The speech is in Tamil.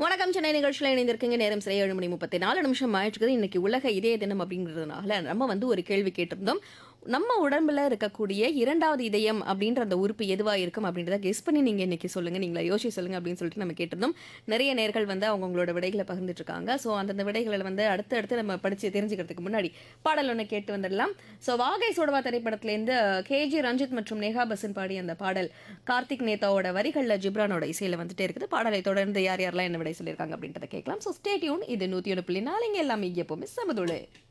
வணக்கம் சென்னை நிகழ்ச்சியில் இணைந்திருக்கீங்க நேரம் சரி ஏழு மணி முப்பத்தி நாலு நிமிஷம் ஆயிடுச்சுக்குது இன்னைக்கு உலக இதய தினம் அப்படிங்கிறதுனால நம்ம வந்து ஒரு கேள்வி கேட்டிருந்தோம் நம்ம உடம்புல இருக்கக்கூடிய இரண்டாவது இதயம் அப்படின்ற அந்த உறுப்பு எதுவா இருக்கும் அப்படின்றத கெஸ் பண்ணி நீங்க இன்னைக்கு சொல்லுங்க நீங்களா யோசிச்சு சொல்லுங்க அப்படின்னு சொல்லிட்டு நம்ம கேட்டிருந்தோம் நிறைய நேர்கள் வந்து அவங்களோட விடைகளை பகிர்ந்துட்டு இருக்காங்க ஸோ அந்தந்த விடைகளை வந்து அடுத்து அடுத்து நம்ம படிச்சு தெரிஞ்சுக்கிறதுக்கு முன்னாடி பாடல் ஒன்று கேட்டு வந்துடலாம் ஸோ வாகை சோடவா திரைப்படத்திலேருந்து கேஜி ரஞ்சித் மற்றும் நேஹா பசன் பாடிய அந்த பாடல் கார்த்திக் நேதாவோட வரிகளில் ஜிப்ரானோட இசையில வந்துட்டே இருக்குது பாடலை தொடர்ந்து யார் யாரெல்லாம் என்ன விடை சொல்லியிருக்காங்க அப்படின்றத கேட்கலாம் ஸோ ஸ்டேட்யூன் இது நூற்றி ஒன்று புள்ளி நாலுங்க எல்லாமே எப்போவுமே சமதுளு